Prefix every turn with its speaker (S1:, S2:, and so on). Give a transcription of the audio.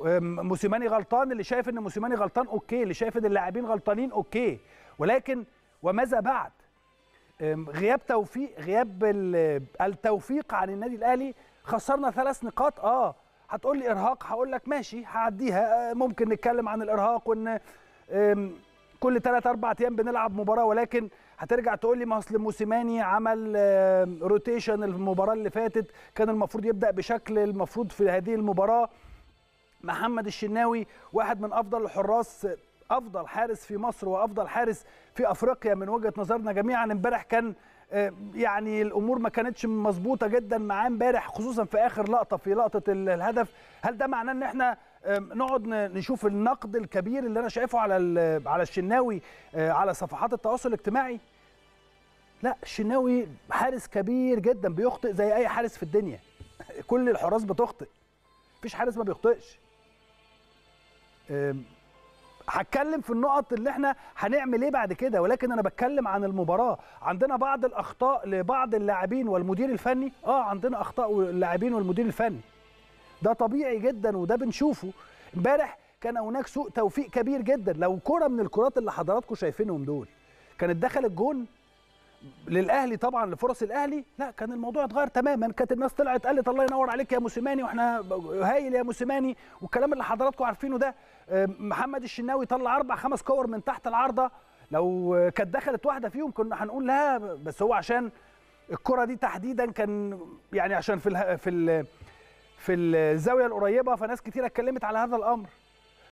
S1: موسيماني غلطان اللي شايف ان موسيماني غلطان اوكي اللي شايف ان اللاعبين غلطانين اوكي ولكن وماذا بعد غياب توفيق غياب التوفيق عن النادي الاهلي خسرنا ثلاث نقاط اه هتقول لي ارهاق هقول لك ماشي هعديها ممكن نتكلم عن الارهاق وان كل ثلاث اربع ايام بنلعب مباراه ولكن هترجع تقول لي ما اصل موسيماني عمل روتيشن المباراه اللي فاتت كان المفروض يبدا بشكل المفروض في هذه المباراه محمد الشناوي واحد من افضل الحراس افضل حارس في مصر وافضل حارس في افريقيا من وجهه نظرنا جميعا امبارح كان يعني الامور ما كانتش مظبوطه جدا معاه امبارح خصوصا في اخر لقطه في لقطه الهدف هل ده معناه ان احنا نقعد نشوف النقد الكبير اللي انا شايفه على على الشناوي على صفحات التواصل الاجتماعي لا الشناوي حارس كبير جدا بيخطئ زي اي حارس في الدنيا كل الحراس بتخطئ مفيش حارس ما بيخطئش هتكلم في النقط اللي احنا هنعمل ايه بعد كده ولكن انا بتكلم عن المباراه عندنا بعض الاخطاء لبعض اللاعبين والمدير الفني اه عندنا اخطاء اللاعبين والمدير الفني ده طبيعي جدا وده بنشوفه امبارح كان هناك سوء توفيق كبير جدا لو كره من الكرات اللي حضراتكم شايفينهم دول كانت دخلت جون للاهلي طبعا لفرص الاهلي لا كان الموضوع اتغير تماما كانت الناس طلعت قالت الله ينور عليك يا موسيماني واحنا هايل يا موسيماني والكلام اللي حضراتكم عارفينه ده محمد الشناوي طلع اربع خمس كور من تحت العارضه لو كانت دخلت واحده فيهم كنا هنقول لا بس هو عشان الكره دي تحديدا كان يعني عشان في ال في ال في الزاويه القريبه فناس كتير اتكلمت على هذا الامر